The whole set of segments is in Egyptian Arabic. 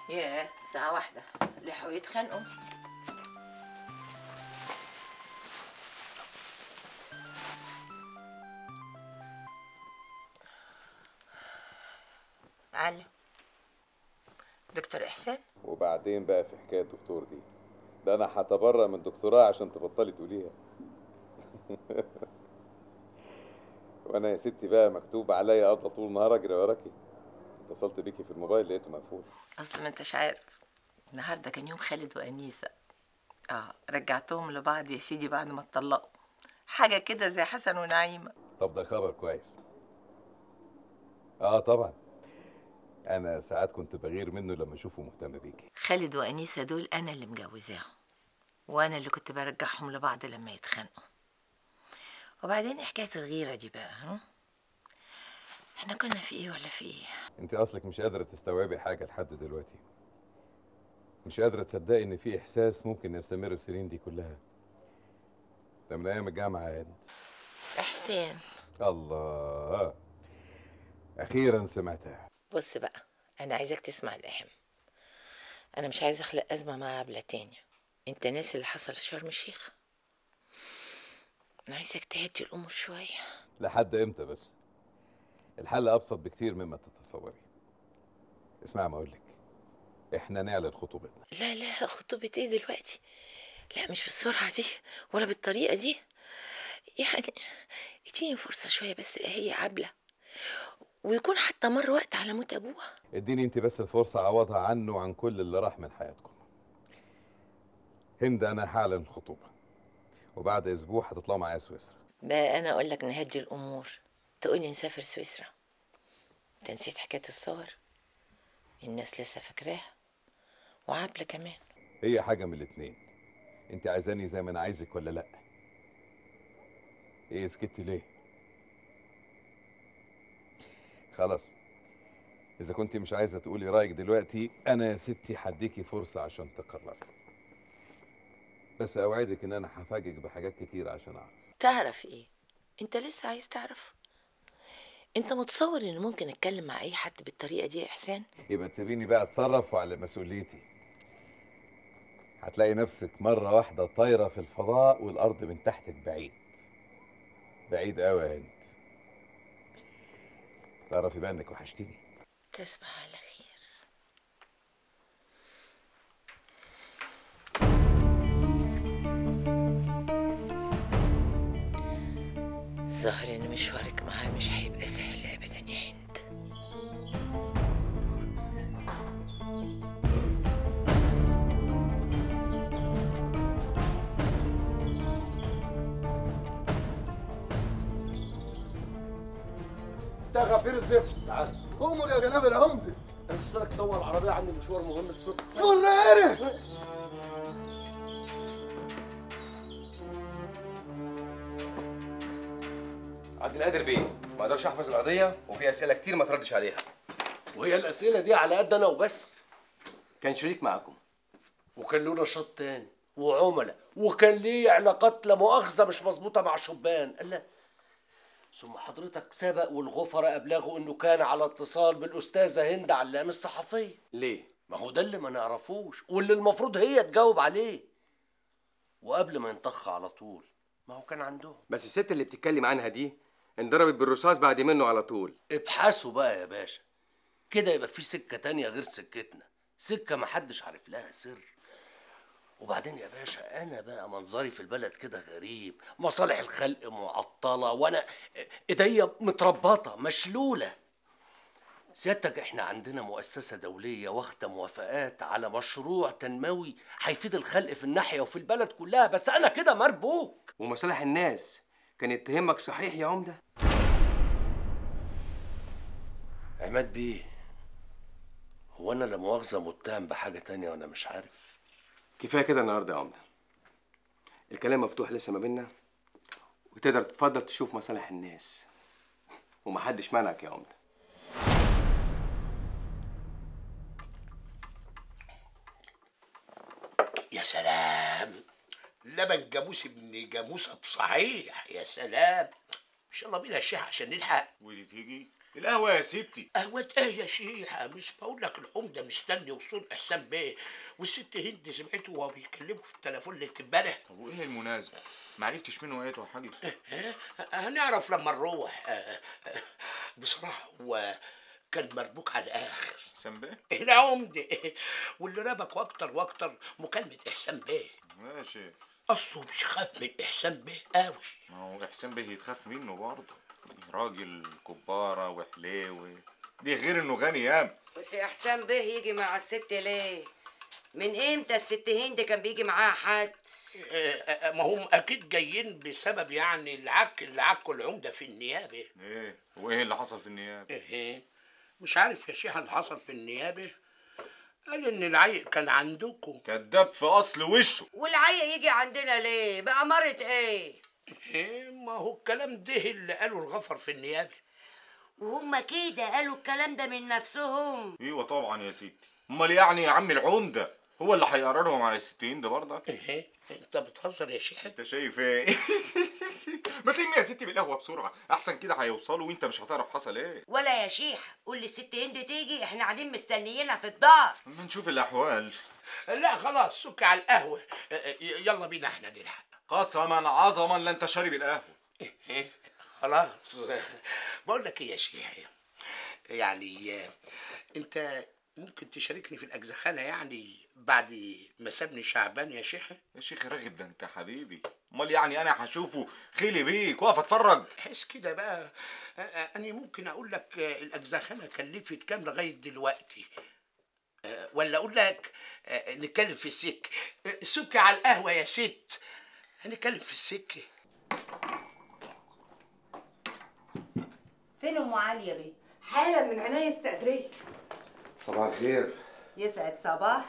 ياه ساعة واحدة لحقوا يتخانقوا الو دكتور احسان وبعدين بقى في حكايه الدكتور دي ده انا هتبرأ من الدكتوراه عشان تبطلي تقوليها وانا يا ستي بقى مكتوب عليا افضل طول النهار اجري وراكي اتصلت بيكي في الموبايل لقيته مقفول اصل ما انتش عارف النهارده كان يوم خالد وانيسه اه رجعتهم لبعض يا سيدي بعد ما اتطلقوا حاجه كده زي حسن ونعيمه طب ده خبر كويس اه طبعا انا ساعات كنت بغير منه لما اشوفه مهتم بيكي خالد وانيسه دول انا اللي مجوزاهم وانا اللي كنت برجعهم لبعض لما يتخانقوا وبعدين إيه حكايه الغيره دي بقى ها احنا كنا في ايه ولا في ايه انت اصلك مش قادره تستوعبي حاجه لحد دلوقتي مش قادره تصدقي ان في احساس ممكن يستمر السنين دي كلها ده من ايام الجامعه يا هند احسان الله اخيرا سمعتها بص بقى انا عايزك تسمع الاهم انا مش عايزه اخلق ازمه مع عبله تاني انت ناسي اللي حصل في شرم الشيخ انا عايزك تهدي الامور شويه لحد امتى بس الحل ابسط بكتير مما تتصوري اسمع ما اقولك احنا نعلن خطوبتنا لا لا خطوبة ايه دلوقتي لا مش بالسرعة دي ولا بالطريقة دي يعني اديني فرصة شوية بس هي عبلة ويكون حتى مر وقت على موت ابوها اديني انت بس الفرصه اعوضها عنه وعن كل اللي راح من حياتكم هند انا هعلن الخطوبه وبعد اسبوع هتطلعوا معايا سويسرا بقى انا اقول لك نهدي الامور تقولي نسافر سويسرا انت نسيت حكاية الصور الناس لسه فاكراها وعبلة كمان هي حاجه من الاتنين انت عايزاني زي ما انا عايزك ولا لا ايه سكتي ليه خلاص اذا كنت مش عايزه تقولي رايك دلوقتي انا يا ستي هديكي فرصه عشان تقرري بس اوعدك ان انا هفاجئك بحاجات كتير عشان اعرف تعرف ايه انت لسه عايز تعرف انت متصور ان ممكن اتكلم مع اي حد بالطريقه دي يا احسان يبقى تسيبيني بقى اتصرف وعلى مسؤوليتي هتلاقي نفسك مرة واحدة طايرة في الفضاء والأرض من تحتك بعيد بعيد قوي يا هند تعرفي بقى انك وحشتيني تصبح على خير الظاهر ان مشوارك معاه مش هيبقى سهل ابدا يا هند انت غفير الزفت تعال قوموا يا جناب الهمزه انا مش لك تدور العربيه عندي مشوار مهم الصبح فرقاني عبد القادر بيه ما اقدرش احفظ القضيه وفي اسئله كتير ما تردش عليها وهي الاسئله دي على قد انا وبس كان شريك معاكم وكان له نشاط تاني وعملاء وكان ليه علاقات لا مؤاخذه مش مظبوطه مع شبان قال لا ثم حضرتك سبق والغفراء ابلغوا انه كان على اتصال بالاستاذه هند علام الصحفيه ليه ما هو ده اللي ما نعرفوش واللي المفروض هي تجاوب عليه وقبل ما ينطخ على طول ما هو كان عندهم بس الست اللي بتتكلم عنها دي انضربت بالرصاص بعد منه على طول ابحثوا بقى يا باشا كده يبقى في سكة تانية غير سكتنا سكة محدش عارف لها سر وبعدين يا باشا انا بقى منظري في البلد كده غريب مصالح الخلق معطلة وانا ايديا متربطة مشلولة سيادتك احنا عندنا مؤسسة دولية واخدة موافقات على مشروع تنموي هيفيد الخلق في الناحية وفي البلد كلها بس انا كده مربوك ومصالح الناس كانت تهمك صحيح يا عمده عماد بيه هو انا لا مؤاخذة متهم بحاجة تانية وانا مش عارف كفايه كده النهارده يا عمده الكلام مفتوح لسه ما بينا وتقدر تتفضل تشوف مصالح الناس ومحدش منعك يا عمده يا سلام لبن جاموس ابن جاموسة بصحيح يا سلام يلا بينا يا شيخ عشان نلحق ودي تيجي القهوة يا ستي قهوة ايه يا شيحة مش بقول لك العمدة مستني وصول احسان بيه والست هند سمعته وهو بيكلمه في التليفون ليلة امبارح طب وايه المناسبة ما عرفتش منه ايه يا حاجة ها؟ هنعرف لما نروح آه، آه، بصراحة هو كان مربوك على الآخر حسام بيه العمدة واللي ربك واكتر واكتر مكالمة إحسان بيه ماشي أصله بيخاف من إحسان بيه قوي ما هو احسان بيه يتخاف منه برضه راجل كبارة وحليوي دي غير انه غني ياما بس يا حسام بيه يجي مع الست ليه من امتى الست هند كان بيجي معاها حد آه، آه، ما هم أكيد جايين بسبب يعني العك اللي عكوا العمدة في النيابة ايه وايه اللي حصل في النيابة إيه مش عارف يا شيخ اللي حصل في النيابة قال إن العيق كان عندكم كداب في اصل وشه والعيا يجي عندنا ليه بأمارة ايه إيه ما هو الكلام ده اللي قاله الغفر في النيابة وهم كده قالوا الكلام ده من نفسهم ايوه طبعا يا ستي امال يعني يا عم العمدة هو اللي هيقررهم على الستين ده برضك إيه أنت بتهزر يا شيخ انت شايف ايه ما تلمي يا ستي بالقهوة بسرعة احسن كده هيوصلوا وانت مش هتعرف حصل ايه ولا يا شيح قول للست هند تيجي احنا قاعدين مستنيينها في الدار اما نشوف الاحوال لا خلاص سك على القهوة آه، آه، يلا بينا احنا نلحق قسما عظما لن تشرب القهوة إيه خلاص بقول لك ايه يا شيخ يعني آه، انت ممكن تشاركني في الاجزخانه يعني بعد ما سابني شعبان يا شيخ يا شيخ راغب ده انت حبيبي امال يعني انا هشوفه خيلي بيك واقف اتفرج حس كده بقى آه، آه، انا ممكن اقول لك آه، الاجزخانه كلفت كام لغايه دلوقتي آه، ولا اقول لك آه، نتكلم في السكه آه، سكه على القهوه يا ست هنتكلم في السكه فين ام علي يا بيه حالا من عناية استقدرية صباح الخير يسعد صباحك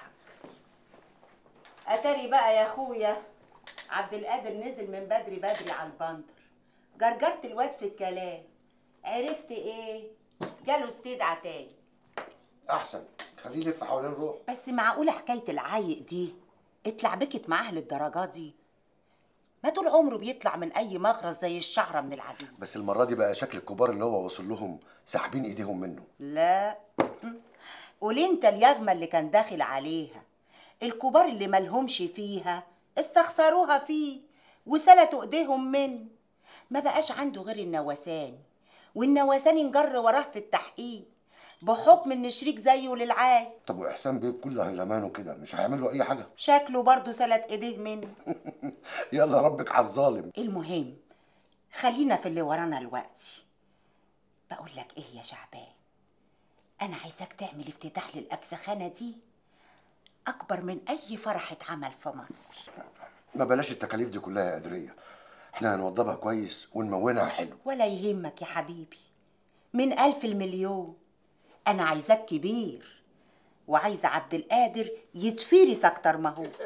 اتاري بقى يا اخويا عبد القادر نزل من بدري بدري على البندر جرجرت الواد في الكلام عرفت ايه جاله استدعى تاني احسن خليه يلف حوالين الروح بس معقوله حكايه العايق دي اتلعبكت معاه للدرجه دي ما طول عمره بيطلع من اي مغرز زي الشعره من العجين بس المره دي بقى شكل الكبار اللي هو وصل لهم ساحبين ايديهم منه لا قولي انت اليغمة اللي كان داخل عليها الكبار اللي ملهمش فيها استخسروها فيه وسلتوا ايديهم منه ما بقاش عنده غير النواساني والنواساني انجر وراه في التحقيق بحكم ان شريك زيه للعاي طب واحسان بيه بكل هيلمانه كده مش هيعمل له اي حاجه شكله برضه سلت ايديه منه يلا ربك على الظالم المهم خلينا في اللي ورانا الوقت بقول لك ايه يا شعبان انا عايزاك تعمل افتتاح للاجزخانه دي اكبر من اي فرح اتعمل في مصر ما بلاش التكاليف دي كلها يا قدريه احنا هنوضبها كويس ونمونها حلو ولا يهمك يا حبيبي من الف المليون انا عايزاك كبير وعايزه عبد القادر يتفيرس اكتر ما هو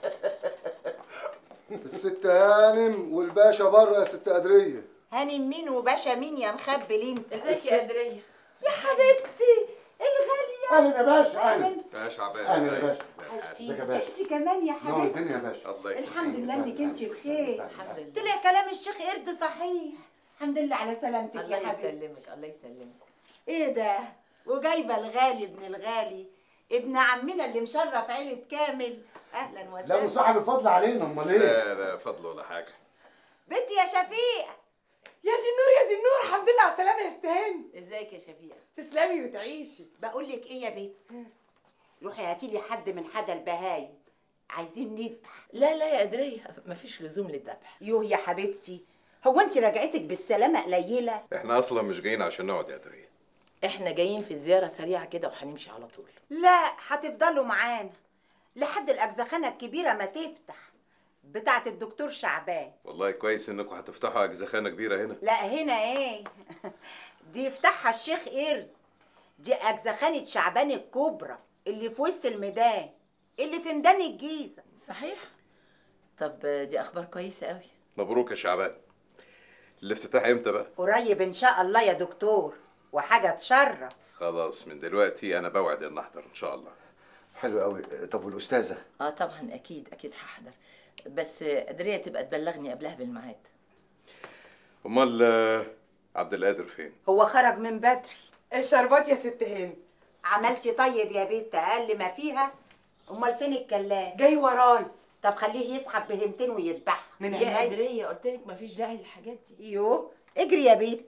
الست هانم والباشا بره يا ست قدريه هانم مين وباشا مين يا مخبلين ازيك يا قدرية يا حبيبتي الغاليه اهلا يا باشا اهلا يا شعبان اهلا يا باشا وحشتيني ازيك يا باشا انت كمان يا نور حبيبتي الدنيا يا باشا الله يخليك الحمد لله انك انت بخير الحمد لله طلع كلام الشيخ قرد صحيح الحمد لله على سلامتك الله يا حبيبتي يسلمك الله يسلمك ايه ده وجايبه الغالي ابن الغالي ابن عمنا اللي مشرف عيلة كامل اهلا لا وسهلا وصاحب الفضل علينا امال ايه لا لا فضل ولا حاجه بنتي يا شفيق يا دي النور يا دي النور الحمد لله على السلامة يا استهان ازيك يا شفيقة تسلمي وتعيشي بقول لك ايه يا بنت روحي هاتي لي حد من حدا البهايم عايزين نذبح لا لا يا قدرية مفيش لزوم للذبح يوه يا حبيبتي هو انت رجعتك بالسلامه قليله احنا اصلا مش جايين عشان نقعد يا دريه احنا جايين في زيارة سريعة كده وهنمشي على طول لا هتفضلوا معانا لحد الاجزخانه الكبيره ما تفتح بتاعه الدكتور شعبان والله كويس انكم هتفتحوا اجزخانه كبيره هنا لا هنا ايه دي يفتحها الشيخ قرد دي اجزخانه شعبان الكبرى اللي في وسط الميدان اللي في ميدان الجيزه صحيح طب دي اخبار كويسة قوي مبروك يا شعبان الافتتاح امتى بقى قريب ان شاء الله يا دكتور وحاجه تشرف خلاص من دلوقتي انا بوعد ان احضر ان شاء الله حلو قوي طب والاستاذه اه طبعا اكيد اكيد هحضر بس قدرية تبقى تبلغني قبلها بالميعاد امال آه، عبد القادر فين هو خرج من بدري الشربات يا ست هند عملتي طيب يا بنت اقل ما فيها امال فين الكلام جاي وراي طب خليه يسحب بهمتين ويذبحها من يا عينيا قدرية قلت لك مفيش داعي للحاجات دي يو اجري يا بنت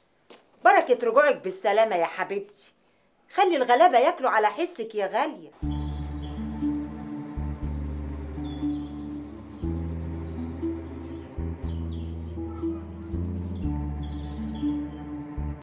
بركة رجوعك بالسلامة يا حبيبتي خلي الغلابة ياكلوا على حسك يا غالية